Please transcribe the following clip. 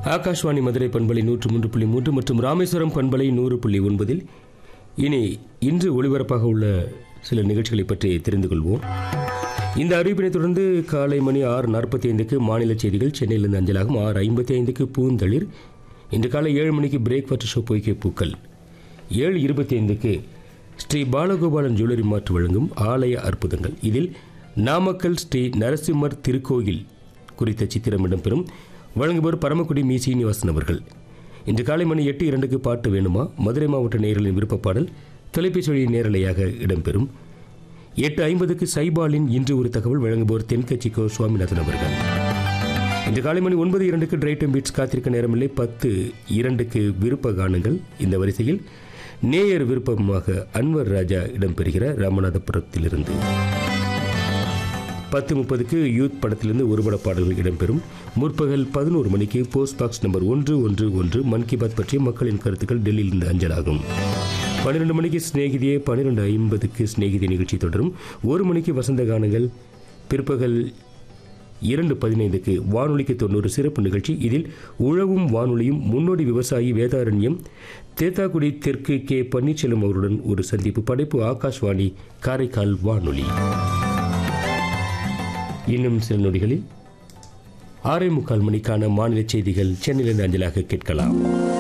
ஆகாஷ்வாணி மதுரை பண்பலை நூற்று மூன்று புள்ளி மூன்று மற்றும் ராமேஸ்வரம் பண்பலை நூறு புள்ளி ஒன்பதில் இனி இன்று ஒளிபரப்பாக உள்ள சில நிகழ்ச்சிகளை பற்றி தெரிந்து கொள்வோம் இந்த அறிவிப்பினை தொடர்ந்து காலை மணி ஆறு நாற்பத்தி ஐந்துக்கு மாநில செய்திகள் சென்னையிலிருந்து அஞ்சலாகும் ஆறு ஐம்பத்தி ஐந்துக்கு பூந்தளிர் இன்று காலை ஏழு மணிக்கு பிரேக்ஃபாஸ்ட் ஷோ பொய்க்கை பூக்கள் ஏழு இருபத்தி ஐந்துக்கு ஸ்ரீ பாலகோபாலன் ஜுவல்லரி மாற்று வழங்கும் ஆலய அற்புதங்கள் இதில் நாமக்கல் ஸ்ரீ நரசிம்மர் திருக்கோயில் குறித்த சித்திரம் இடம்பெறும் வழங்குபவர் பரமக்குடி மீ சீனிவாசன் அவர்கள் இன்று காலை மணி எட்டு இரண்டுக்கு பாட்டு வேணுமா மதுரை மாவட்ட நேயர்களின் விருப்ப பாடல் தொலைபேசி வழி நேரலையாக இடம்பெறும் எட்டு ஐம்பதுக்கு சைபாலின் இன்று ஒரு தகவல் வழங்குபவர் தென்கட்சி கோ சுவாமிநாதன் அவர்கள் இன்று காலை மணி ஒன்பது இரண்டுக்கு டிரைட்டம் பீட்ஸ் காத்திருக்க நேரமில்லை பத்து இரண்டுக்கு விருப்ப கானங்கள் இந்த வரிசையில் நேயர் விருப்பமாக அன்வர் ராஜா இடம்பெறுகிற ராமநாதபுரத்திலிருந்து பத்து முப்பதுக்கு யூத் படத்திலிருந்து ஒருபட பாடல்கள் இடம்பெறும் முற்பகல் பதினோரு மணிக்கு போஸ்ட் பாக்ஸ் நம்பர் ஒன்று ஒன்று ஒன்று மன் கி பாத் பற்றிய மக்களின் கருத்துக்கள் டெல்லியிலிருந்து அஞ்சலாகும் பன்னிரெண்டு மணிக்கு சிநேகிதியே பன்னிரெண்டு ஐம்பதுக்கு சிநேகிதி நிகழ்ச்சி தொடரும் ஒரு மணிக்கு வசந்த கானங்கள் பிற்பகல் இரண்டு பதினைந்துக்கு வானொலிக்கு தொண்ணூறு சிறப்பு நிகழ்ச்சி இதில் உழவும் வானொலியும் முன்னோடி விவசாயி வேதாரண்யம் தேத்தாக்குடி தெற்கு கே பன்னீர்செல்வம் அவருடன் ஒரு சந்திப்பு படைப்பு ஆகாஷ்வாணி காரைக்கால் வானொலி இன்னும் சில நொடிகளில் ஆறே முக்கால் மணிக்கான மாநில செய்திகள் சென்னையிலிருந்து அஞ்சலாக கேட்கலாம்